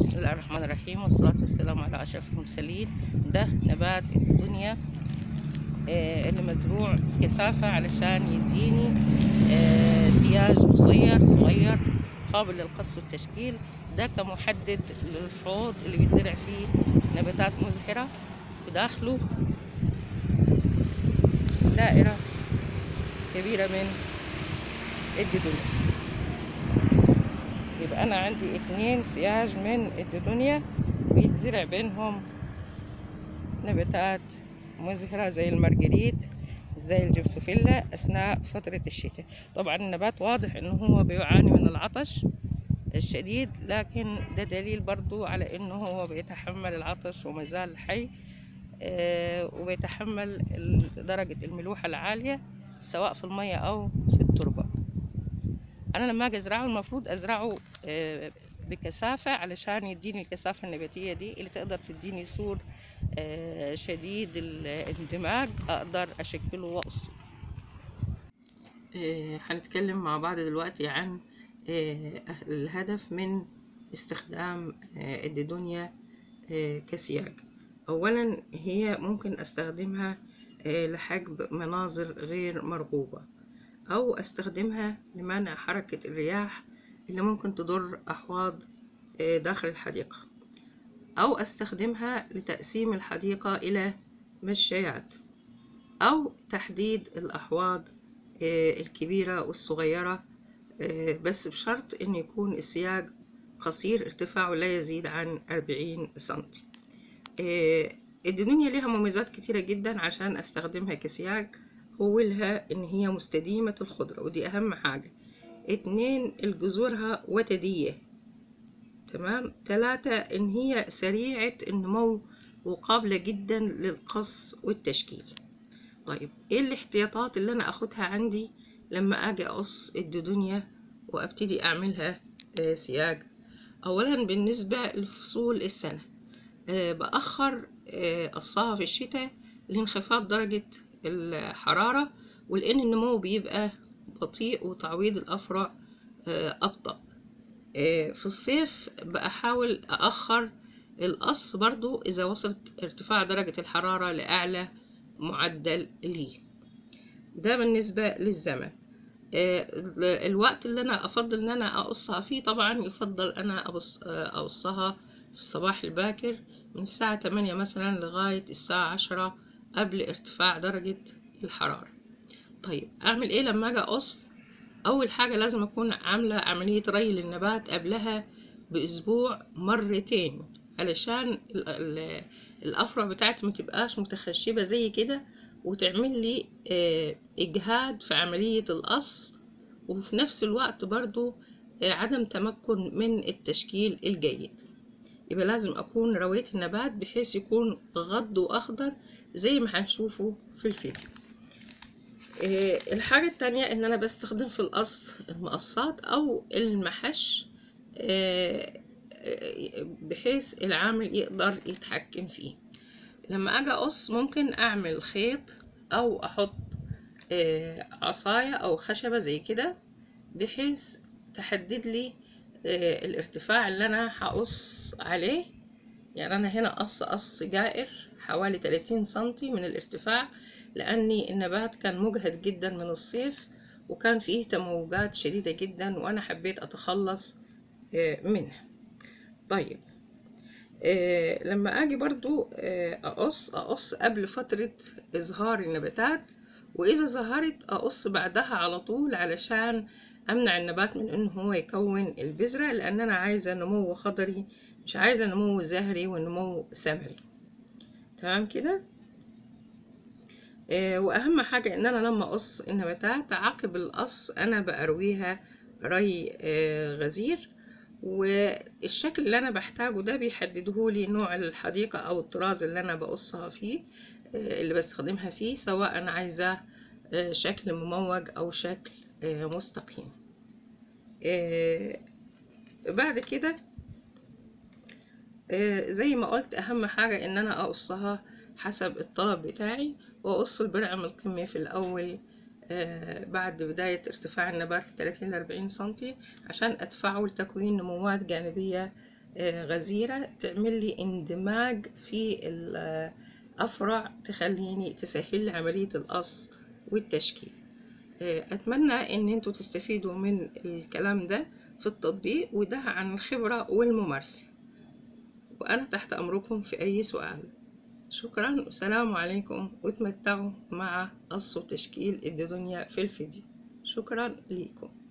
بسم الله الرحمن الرحيم والصلاة والسلام على أشرف المرسلين ده نبات الدنيا آه، اللي مزروع كثافة علشان يديني آه، سياج قصير صغير قابل للقص والتشكيل ده كمحدد للحوض اللي بيتزرع فيه نباتات مزهرة وداخله دائرة كبيرة من الدنيا يبقى أنا عندي اتنين سياج من الدنيا بيتزرع بينهم نباتات مزهرة زي المارجريت زي الجبسوفيلا أثناء فترة الشتاء طبعا النبات واضح إنه هو بيعاني من العطش الشديد لكن ده دليل برضو على إنه هو بيتحمل العطش ومازال حي آه، وبيتحمل ال- درجة الملوحة العالية سواء في المية أو في التربة أنا لما أجي أزرعه المفروض أزرعه آه، بكثافة علشان يديني الكثافة النباتية دي اللي تقدر تديني سور آه، شديد الاندماج أقدر أشكله وأقصه آه، هنتكلم مع بعض دلوقتي عن آه، الهدف من استخدام آه، الديدونيا آه، كسياج أولا هي ممكن أستخدمها آه، لحجب مناظر غير مرغوبة أو أستخدمها لمنع حركة الرياح اللي ممكن تضر أحواض آه، داخل الحديقة أو أستخدمها لتقسيم الحديقة إلى مشايات أو تحديد الأحواض آه، الكبيرة والصغيرة آه، بس بشرط إن يكون السياج قصير ارتفاعه لا يزيد عن 40 سنتي آه، الدنيا ليها مميزات كتيرة جدا عشان استخدمها كسياج أولها إن هي مستديمة الخضرة ودي أهم حاجة اتنين الجذورها وتدية تمام تلاتة إن هي سريعة النمو وقابلة جدا للقص والتشكيل طيب ايه الاحتياطات اللي انا اخدها عندي لما اجي اقص الدنيا وابتدي اعملها آه، سياج اولا بالنسبة لفصول السنة آه، بأخر آه، قصها في الشتاء لانخفاض درجة الحرارة ولأن النمو بيبقى بطيء وتعويض الأفرع آه، أبطأ آه، في الصيف بحاول أأخر القص برضو إذا وصلت ارتفاع درجة الحرارة لأعلى معدل ليه ده بالنسبة للزمن آه، ال- الوقت اللي أنا أفضل إن أنا أقصها فيه طبعا يفضل أنا أقص- آه، أقصها في الصباح الباكر من الساعة 8 مثلا لغاية الساعة 10 قبل ارتفاع درجة الحرارة طيب أعمل إيه لما أجي أقص أول حاجة لازم أكون عاملة عملية ري للنبات قبلها بأسبوع مرتين علشان ال- ال- الأفرع بتاعتي متبقاش متخشبة زي كده وتعمل لي آه، إجهاد في عملية القص وفي نفس الوقت برضو آه، عدم تمكن من التشكيل الجيد يبقى لازم أكون رويت النبات بحيث يكون غض وأخضر زي ما هنشوفه في الفيديو آه، الحاجة التانية إن أنا بستخدم في القص المقصات أو المحش آه، آه، بحيث العامل يقدر يتحكم فيه لما أجي أقص ممكن أعمل خيط أو أحط آه، عصاية أو خشبة زي كده بحيث تحدد لي آه، الارتفاع اللي أنا هقص عليه يعني أنا هنا قص قص جائر حوالي 30 سنتي من الارتفاع لأني النبات كان مجهد جدا من الصيف وكان فيه تموجات شديدة جدا وأنا حبيت أتخلص آه، منها طيب آه، لما أجي برضو آه، أقص أقص قبل فترة إظهار النباتات وإذا ظهرت أقص بعدها على طول علشان أمنع النبات من إنه هو يكون البذرة لأن أنا عايزة نمو خضري مش عايزة نمو زهري ونمو ثمري تمام كده آه، واهم حاجة ان انا لما اقص النباتات عقب القص انا بأرويها ري آه، غزير والشكل اللي انا بحتاجه ده بيحددهولي نوع الحديقة او الطراز اللي انا بقصها فيه آه، اللي بستخدمها فيه سواء انا عايزاه آه، شكل مموج او شكل آه، مستقيم آه، بعد كده آه، زي ما قلت اهم حاجة ان انا اقصها حسب الطلب بتاعي واقص البرعم القمي في الاول آه، بعد بداية ارتفاع النبات لتلاتين لأربعين سنتي عشان أدفعه لتكوين نموات جانبية آه، غزيرة تعمل لي اندماج في الأفرع تخليني تسهل لي عملية القص والتشكيل آه، أتمنى إن انتوا تستفيدوا من الكلام ده في التطبيق وده عن الخبرة والممارسة وأنا تحت أمركم في أي سؤال شكرا والسلام عليكم وتمتعوا مع قص وتشكيل الدنيا في الفيديو شكرا ليكم